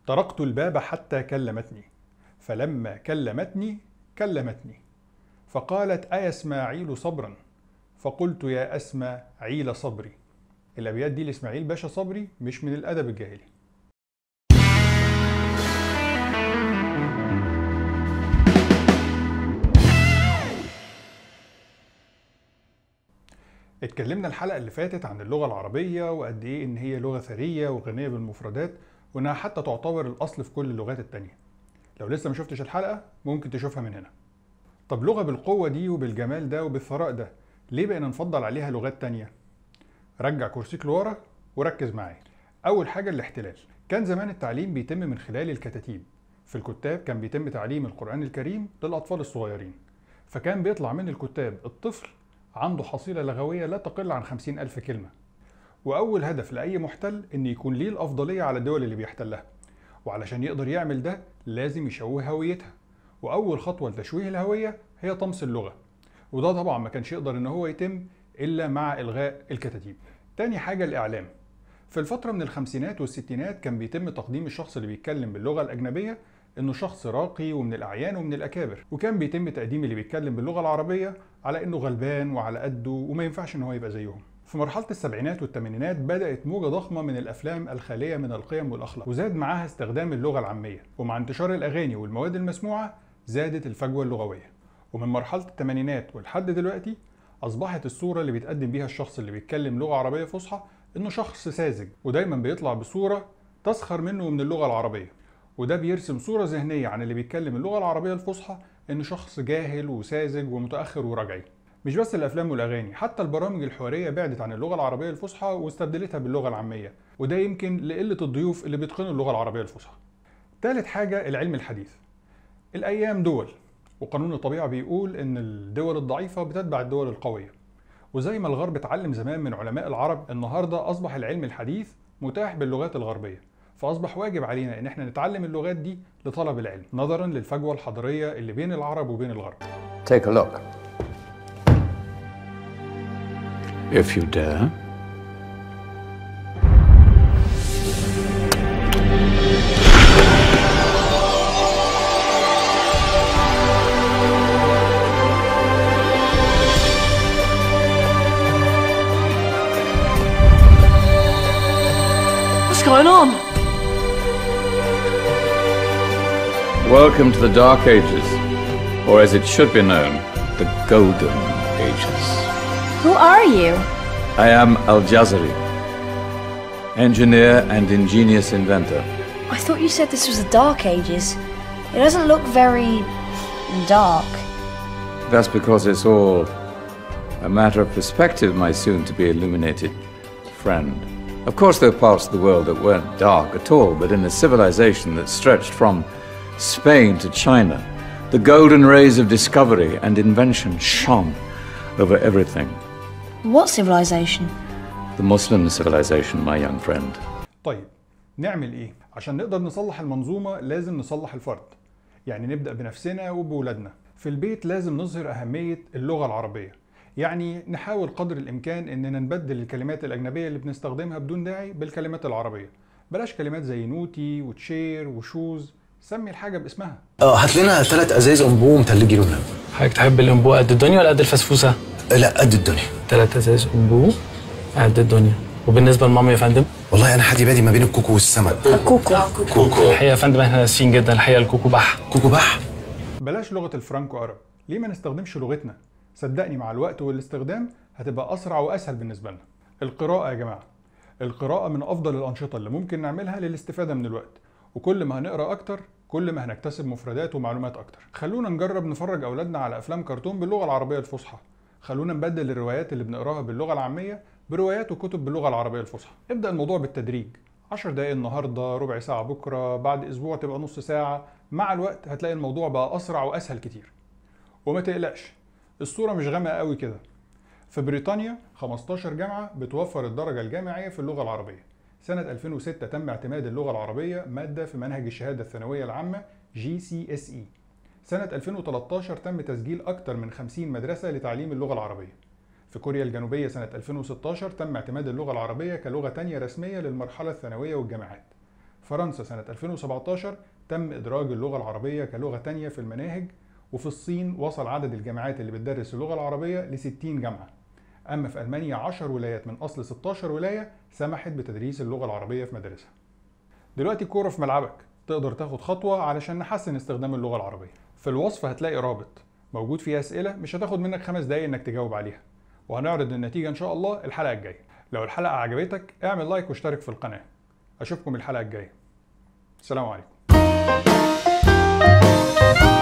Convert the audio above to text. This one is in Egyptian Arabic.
طرقت الباب حتى كلمتني فلما كلمتني كلمتني فقالت أيا إسماعيل صبرا فقلت يا أسمى عيل صبري الأبيات دي لإسماعيل باشا صبري مش من الأدب الجاهلي اتكلمنا الحلقة اللي فاتت عن اللغة العربية وقد إيه إن هي لغة ثرية وغنية بالمفردات وإنها حتى تعتبر الأصل في كل اللغات التانية لو لسه ما شفتش الحلقة ممكن تشوفها من هنا طب لغة بالقوة دي وبالجمال ده وبالثراء ده ليه بقينا نفضل عليها لغات تانية؟ رجع كرسيك لورا وركز معايا أول حاجة الاحتلال كان زمان التعليم بيتم من خلال الكتاتيب في الكتاب كان بيتم تعليم القرآن الكريم للأطفال الصغيرين فكان بيطلع من الكتاب الطفل عنده حصيلة لغوية لا تقل عن خمسين ألف كلمة وأول هدف لأي محتل إن يكون ليه الأفضلية على الدول اللي بيحتلها وعلشان يقدر يعمل ده لازم يشوه هويتها وأول خطوة لتشويه الهوية هي طمس اللغة وده طبعا ما كانش يقدر إن هو يتم إلا مع إلغاء الكتاتيب تاني حاجة الإعلام في الفترة من الخمسينات والستينات كان بيتم تقديم الشخص اللي بيتكلم باللغة الأجنبية إنه شخص راقي ومن الأعيان ومن الأكابر وكان بيتم تقديم اللي بيتكلم باللغة العربية على إنه غلبان وعلى قده وما ينفعش إن هو يبقى زيهم في مرحلة السبعينات والثمانينات بدأت موجة ضخمة من الأفلام الخالية من القيم والأخلاق وزاد معاها استخدام اللغة العامية ومع انتشار الأغاني والمواد المسموعة زادت الفجوة اللغوية ومن مرحلة الثمانينات ولحد دلوقتي أصبحت الصورة اللي بيتقدم بيها الشخص اللي بيتكلم لغة عربية فصحى إنه شخص ساذج ودايما بيطلع بصورة تسخر منه ومن اللغة العربية وده بيرسم صورة ذهنية عن اللي بيتكلم اللغة العربية الفصحى إنه شخص جاهل وساذج ومتأخر ورجعي مش بس الافلام والاغاني حتى البرامج الحواريه بعدت عن اللغه العربيه الفصحى واستبدلتها باللغه العاميه وده يمكن لقله الضيوف اللي بيتقنوا اللغه العربيه الفصحى تالت حاجه العلم الحديث الايام دول وقانون الطبيعه بيقول ان الدول الضعيفه بتتبع الدول القويه وزي ما الغرب اتعلم زمان من علماء العرب النهارده اصبح العلم الحديث متاح باللغات الغربيه فاصبح واجب علينا ان احنا نتعلم اللغات دي لطلب العلم نظرا للفجوه الحضاريه اللي بين العرب وبين الغرب Take a look. If you dare. What's going on? Welcome to the Dark Ages, or as it should be known, the Golden Ages. Who are you? I am Al Jazari, engineer and ingenious inventor. I thought you said this was the Dark Ages. It doesn't look very dark. That's because it's all a matter of perspective, my soon to be illuminated friend. Of course, there are parts of the world that weren't dark at all, but in a civilization that stretched from Spain to China, the golden rays of discovery and invention shone over everything. What civilization? The Muslim civilization, my young friend. طيب نعمل ايه عشان نقدر نصلح المنظومه لازم نصلح الفرد يعني نبدا بنفسنا وبولادنا في البيت لازم نظهر اهميه اللغه العربيه يعني نحاول قدر الامكان اننا نبدل الكلمات الاجنبيه اللي بنستخدمها بدون داعي بالكلمات العربيه بلاش كلمات زي نوتي وتشير وشوز سمي الحاجه باسمها اه هات لنا ثلاث ازايز انبوه متلجي لونها حضرتك تحب الانبوه قد الدنيا ولا قد الفسفوسه؟ لا قد الدنيا تلات ازاز انبوه قد الدنيا وبالنسبه لماما يا فندم والله انا حادي بادي ما بين الكوكو والسمك كوكو كوكو الحقيقه يا فندم احنا اسفين جدا الحقيقه الكوكو بح كوكو بح بلاش لغه الفرانكو ارب ليه ما نستخدمش لغتنا صدقني مع الوقت والاستخدام هتبقى اسرع واسهل بالنسبه لنا القراءه يا جماعه القراءه من افضل الانشطه اللي ممكن نعملها للاستفاده من الوقت وكل ما هنقرا اكتر كل ما هنكتسب مفردات ومعلومات اكتر خلونا نجرب نفرج اولادنا على افلام كرتون باللغه العربيه الفصحى خلونا نبدل الروايات اللي بنقراها باللغه العاميه بروايات وكتب باللغه العربيه الفصحى ابدا الموضوع بالتدريج 10 دقايق النهارده ربع ساعه بكره بعد اسبوع تبقى نص ساعه مع الوقت هتلاقي الموضوع بقى اسرع واسهل كتير وما تقلقش الصوره مش غامقه قوي كده في بريطانيا 15 جامعه بتوفر الدرجه الجامعيه في اللغه العربيه سنة 2006 تم اعتماد اللغة العربية مادة في منهج الشهادة الثانوية العامة GCSE. سنة 2013 تم تسجيل أكثر من 50 مدرسة لتعليم اللغة العربية. في كوريا الجنوبية سنة 2016 تم اعتماد اللغة العربية كلغة تانية رسمية للمرحلة الثانوية والجامعات. فرنسا سنة 2017 تم إدراج اللغة العربية كلغة تانية في المناهج وفي الصين وصل عدد الجامعات اللي بتدرس اللغة العربية ل 60 جامعة أما في ألمانيا 10 ولايات من أصل 16 ولاية سمحت بتدريس اللغة العربية في مدارسها دلوقتي الكورة في ملعبك تقدر تاخد خطوة علشان نحسن استخدام اللغة العربية في الوصف هتلاقي رابط موجود فيه أسئلة مش هتاخد منك خمس دقايق إنك تجاوب عليها وهنعرض النتيجة إن شاء الله الحلقة الجاية لو الحلقة عجبتك اعمل لايك واشترك في القناة أشوفكم الحلقة الجاية السلام عليكم